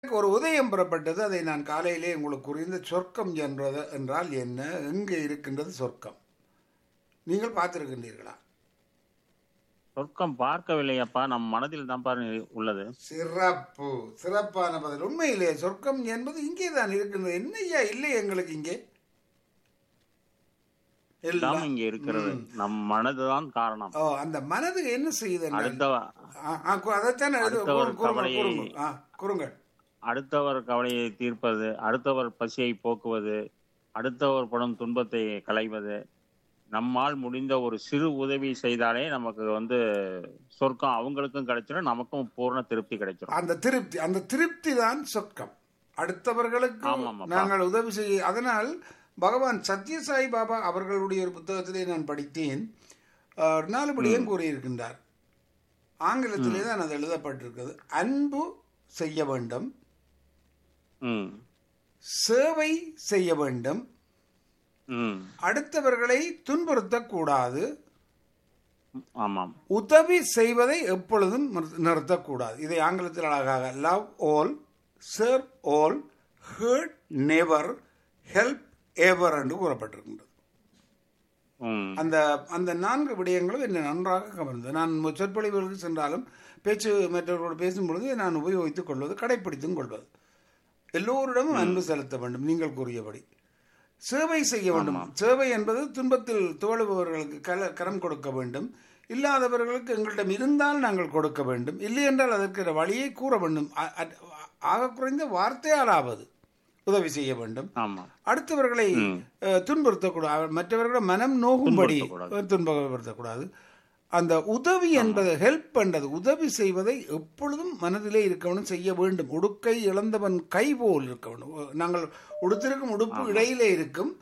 எனக்கு ஒரு உதயம் புறப்பட்டது அதை நான் காலையிலே உங்களுக்கு புரிந்த சொர்க்கம் என்றது என்றால் என்ன எங்கே இருக்கின்றது சொர்க்கம் நீங்கள் பார்த்திருக்கின்றீர்களா சொர்க்கம் பார்க்கவில்லையப்பா நம் மனதில் தான் பாரு உள்ளது சிறப்பு சிறப்பான பதில் உண்மையிலே சொர்க்கம் என்பது இங்கே தான் இருக்கின்றது என்னய்யா இல்லை எங்களுக்கு இங்கே எல்லாம் எல்லாம் இங்க இருக்கிறது நம் மனதுதான் காரணம் ஓ அந்த மனது என்ன செய்யுது என்றால், அடுத்த ஆ, ஆ, கு- அதைத்தான் எழுது. அடுத்தவர் கூறு- கூறுங்கள், கவலையை- கூறுங்கள். ஆ, கூறுங்கள் அடுத்தவர் கவலையை தீர்ப்பது அடுத்தவர் பசியை போக்குவது அடுத்தவர் படும் துன்பத்தை களைவது நம்மால் முடிந்த ஒரு சிறு உதவி செய்தாலே நமக்கு வந்து சொர்க்கம் அவங்களுக்கும் கிடைச்சிடும் நமக்கும் பூர்ண திருப்தி கிடைச்சிடும் அந்த திருப்தி அந்த திருப்தி தான் சொர்க்கம் அடுத்தவர்களுக்கு ஆமாமாப்பா. நாங்கள் உதவி செய்ய அதனால் பகவான் சத்யசாய் பாபா அவர்களுடைய ஒரு புத்தகத்திலே நான் படித்தேன் அஹ், நாலு படியும் கூறியிருக்கின்றார் ஆங்கிலத்திலே தான் அது எழுதப்பட்டிருக்கிறது அன்பு செய்ய வேண்டும் ம் சேவை செய்ய வேண்டும் ம் அடுத்தவர்களை துன்புறுத்தக்கூடாது ஆமாம் உதவி செய்வதை எப்பொழுதும் நிறுத்த- நிறுத்தக்கூடாது இதை ஆங்கிலத்தில் அழகாக love all serve all hurt never help ever என்று கூறப்பட்டிருக்கின்றது ம் அந்த அந்த நான்கு விடயங்களும் என்னை நன்றாக கவர்ந்தது நான் சொற்பொழிவுகளுக்கு சென்றாலும் பேச்சு மற்றவர்களோடு பேசும்பொழுது நான் உபயோகித்துக் கொள்வது கடைப்பிடித்தும் கொள்வது எல்லோரிடமும் அன்பு செலுத்த வேண்டும் நீங்கள் கூறியபடி சேவை செய்ய வேண்டும் சேவை என்பது துன்பத்தில் துவழுபவர்களுக்கு கல கரம் கொடுக்க வேண்டும் இல்லாதவர்களுக்கு எங்களிடம் இருந்தால் நாங்கள் கொடுக்க வேண்டும் இல்லை என்றால் அதற்கு வழியை கூற வேண்டும் அ- அ- ஆக குறைந்த வார்த்தையாலாவது உதவி செய்ய வேண்டும் ஆமா அடுத்தவர்களை அஹ், துன்புறுத்தக்கூடாது மற்றவர்களை மனம் நோகும்படி துன்பப்படுத்தக்கூடாது அந்த உதவி என்பது ஹெல்ப் பண்றது உதவி செய்வதை எப்பொழுதும் மனதிலே இருக்கணும் செய்ய வேண்டும் உடுக்கை இழந்தவன் கை போல் இருக்க வேண்டும் நாங்கள் உடுத்திருக்கும் உடுப்பு இடையிலே இருக்கும்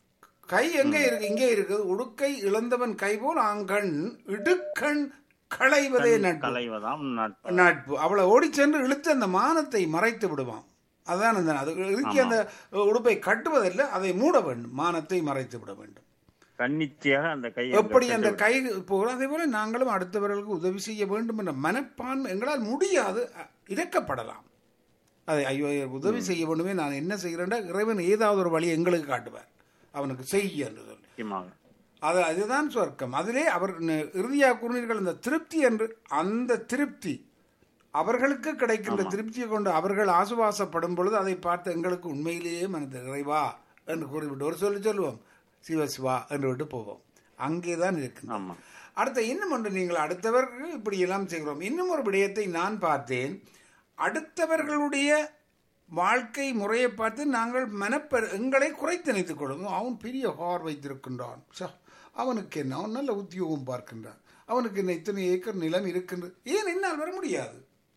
கை எங்கே இருக்கு இங்கே இருக்குது உடுக்கை இழந்தவன் கை போல் ஆங்கண் இடுக்கண் களைவதே நட்பு களைவதாம் நட்பு நட்பு அவளை ஓடி சென்று இழுத்து அந்த மானத்தை மறைத்து விடுவான் அதான் அந்த அது இறுக்கி அந்த உடுப்பை கட்டுவதில்லை அதை மூட வேண்டும் மானத்தை மறைத்து விட வேண்டும் தன்னிச்சையாக அந்த கையை எப்படி அந்த கை போகிறோம் அதே போல நாங்களும் அடுத்தவர்களுக்கு உதவி செய்ய வேண்டும் என்ற மனப்பான்மை எங்களால் முடியாது அ- இறக்கப்படலாம் அதை ஐயோ உதவி செய்ய வேண்டுமே நான் என்ன செய்கிறேன்டா இறைவன் ஏதாவது ஒரு வழி எங்களுக்கு காட்டுவார் அவனுக்கு செய்ய என்று சொல்லி முக்கியமாக அது அதுதான் சொர்க்கம் அதிலே அவர் ந- இறுதியாக கூறினீர்கள் இந்த திருப்தி என்று அந்த திருப்தி அவர்களுக்கு கிடைக்கின்ற திருப்தியை கொண்டு அவர்கள் ஆசுவாசப்படும் பொழுது அதை பார்த்து எங்களுக்கு உண்மையிலேயே மனது இறைவா என்று கூறிவிட்டு ஒரு சொல்லி சொல்லுவோம் சிவ சிவா என்று விட்டு போவோம் அங்கேதான் இருக்குது ஆமா அடுத்த இன்னும் ஒன்று நீங்கள் அடுத்தவருக்கு இப்படி எல்லாம் செய்கிறோம் இன்னும் ஒரு விடயத்தை நான் பார்த்தேன் அடுத்தவர்களுடைய வாழ்க்கை முறையை பார்த்து நாங்கள் மனப்பெரு எங்களை குறைத்து நினைத்துக் கொள்ளும் அவன் பெரிய ஹார் வைத்திருக்கின்றான் ச்ச, அவனுக்கு என்ன அவன் நல்ல உத்தியோகம் பார்க்கின்றான் அவனுக்கு என்ன இத்தனை ஏக்கர் நிலம் இருக்கின்றது ஏன் என்னால் வர முடியாது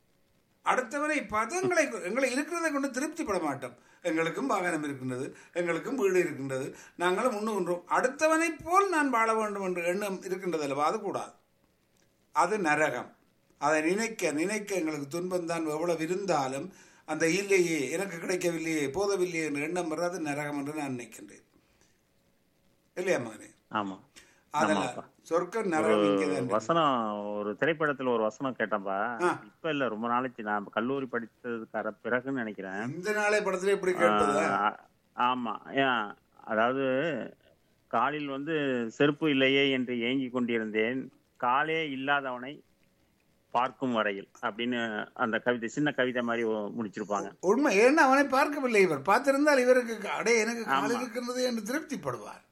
அடுத்தவரை பார்த்து எங்களை எங்களை இருக்கிறதை கொண்டு திருப்திப்பட மாட்டோம் எங்களுக்கும் வாகனம் இருக்கின்றது எங்களுக்கும் வீடு இருக்கின்றது நாங்களும் உண்ணுகின்றோம் அடுத்தவனைப் போல் நான் வாழ வேண்டும் என்ற எண்ணம் இருக்கின்றது அல்லவா அது கூடாது அது நரகம் அதை நினைக்க நினைக்க எங்களுக்கு துன்பம் தான் எவ்வளவு இருந்தாலும் அந்த இல்லையே எனக்கு கிடைக்கவில்லையே போதவில்லையே என்ற எண்ணம் வராது நரகம் என்று நான் நினைக்கின்றேன் இல்லையா மகனே ஆமா அதெல்லாம் சொர்க்க நரகம் இங்கே தான் இருக்கு. வசனம் ஒரு திரைப்படத்துல ஒரு வசனம் கேட்டப்பா ஆ. இப்ப இல்ல ரொம்ப நாளைக்கு நான் கல்லூரி படித்ததுக்கு அர- பிறகுன்னு நினைக்கிறேன் இந்த நாளை படத்துல எப்படி கேட்பதா ஆ, ஆமா ஏன், அதாவது காலில் வந்து செருப்பு இல்லையே என்று ஏங்கி கொண்டிருந்தேன் காலே இல்லாதவனை பார்க்கும் வரையில் அப்படின்னு அந்த கவிதை சின்ன கவிதை மாதிரி ஒ- முடிச்சிருப்பாங்க உண்மை ஏன்னா அவனை பார்க்கவில்லை இவர் பார்த்திருந்தால் இவருக்கு அடே எனக்கு கால் இருக்கிறது என்று திருப்திப்படுவார்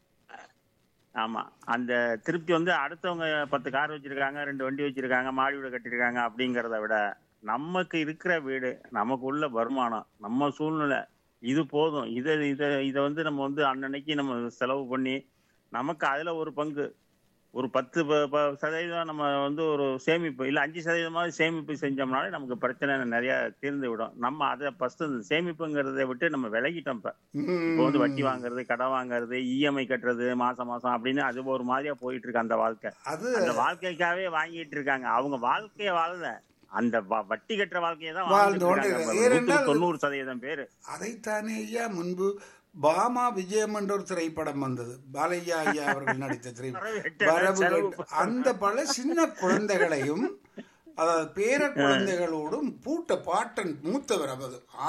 ஆமா அந்த திருப்தி வந்து அடுத்தவங்க பத்து கார் வச்சிருக்காங்க ரெண்டு வண்டி வச்சிருக்காங்க மாடி வீடு கட்டிருக்காங்க அப்படிங்கறத விட நமக்கு இருக்கிற வீடு நமக்கு உள்ள வருமானம் நம்ம சூழ்நிலை இது போதும் இதை இதை இதை வந்து நம்ம வந்து அன்னன்னைக்கு நம்ம செலவு பண்ணி நமக்கு அதுல ஒரு பங்கு ஒரு பத்து ப- ப- சதவீதம் நம்ம வந்து ஒரு சேமிப்பு இல்ல அஞ்சு சதவீதமாவது சேமிப்பு செஞ்சோம்னாலே நமக்கு பிரச்சனை நிறைய தீர்ந்து விடும் நம்ம அதை ஃபர்ஸ்ட் இந்த சேமிப்புங்கிறத விட்டு நம்ம விலகிட்டோம் இப்ப இப்போ வந்து வட்டி வாங்குறது கடன் வாங்குறது இஎம்ஐ கட்டுறது மாசம் மாசம் அப்படின்னு அது ஒரு மாதிரியா போயிட்டு இருக்கு அந்த வாழ்க்கை அது அந்த வாழ்க்கைக்காகவே வாங்கிட்டு இருக்காங்க அவங்க வாழ்க்கைய வாழல அந்த வ- வட்டி கட்டுற வாழ்க்கையை தான் வாழ்ந்து வாழ்ந்துட்டு கொண்டு இருக்காங்க. இருக்கு. ஏனென்றால் நூத்துக்கு தொண்ணூறு சதவீதம் பேரு அதைத்தானே ஐயா முன்பு பாமா விஜயம் என்ற ஒரு திரைப்படம் வந்தது பாலையா ஐயா அவர்கள் நடித்த திரைப்படம் வரவு வரவு செலவு கட்டு. அந்த பல சின்ன குழந்தைகளையும் அதாவது பேர குழந்தைகளோடும் பூட்ட பாட்டன் மூத்தவர் அவது